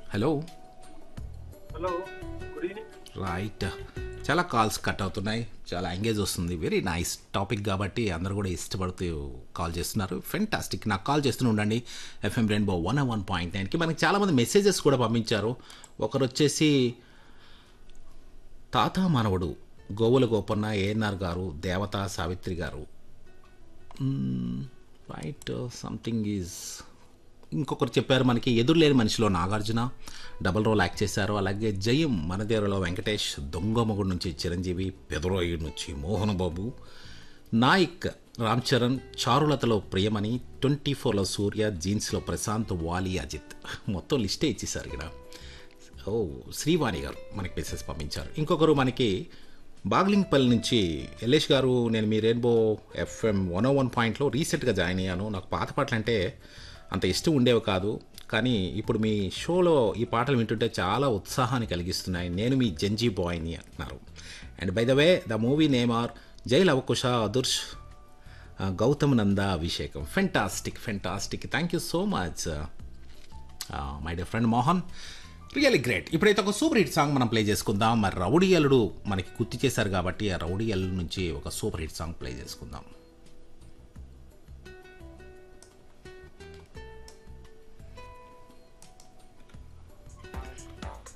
hello hello good evening right చాలా calls cut అవుతున్నాయి చాలా ఎంగేజ్ వస్తుంది వెరీ నైస్ టాపిక్ కాబట్టి అందరూ కూడా ఇష్టపడుతూ కాల్ చేస్తున్నారు ఫెంటాస్టిక్ నాకు కాల్ చేస్తూనే ఉండండి FM rainbow one one point నైన్కి మనకి చాలామంది మెసేజెస్ కూడా పంపించారు ఒకరు వచ్చేసి తాత మానవుడు గోవుల గోపన్న ఏఎన్ఆర్ గారు దేవత సావిత్రి గారు రైట్ సంథింగ్ ఈజ్ ఇంకొకరు చెప్పారు మనకి ఎదురులేని మనిషిలో నాగార్జున డబల్ రోల్ యాక్ట్ చేశారు అలాగే జయం మనదేవరలో వెంకటేష్ దొంగమగుడు నుంచి చిరంజీవి పెదరోయుడు నుంచి మోహన్ బాబు నాయక్ రామ్ చరణ్ చారులతలో ప్రియమణి ట్వంటీ ఫోర్లో సూర్య జీన్స్లో ప్రశాంత్ వాలి అజిత్ మొత్తం లిస్టే ఇచ్చేసారు ఇక్కడ ఓ శ్రీవాణి గారు మనకి మెసేజ్ పంపించారు ఇంకొకరు మనకి బాగ్లింగ్పల్లి నుంచి యలేష్ గారు నేను మీ rainbow FM one oh one పాయింట్లో రీసెంట్గా జాయిన్ అయ్యాను నాకు పాత పాటలు అంటే అంత ఇష్టం ఉండేవి కాదు కానీ ఇప్పుడు మీ షోలో ఈ పాటలు వింటుంటే చాలా ఉత్సాహాన్ని కలిగిస్తున్నాయి నేను మీ జంజీ బాయ్ని అంటున్నారు and by the way the movie name are Jai Lavakusa Adurs Gautham Nanda Abhishekam fantastic fantastic thank you so much my dear friend Mohan really great ఇప్పుడైతే ఒక సూపర్ హిట్ సాంగ్ మనం ప్లే చేసుకుందాం మరి రౌడీ అల్లుడు మనకి గుర్తు చేశారు కాబట్టి ఆ రౌడీ అల్లుడు నుంచి ఒక సూపర్ హిట్ సాంగ్ ప్లే చేసుకుందాం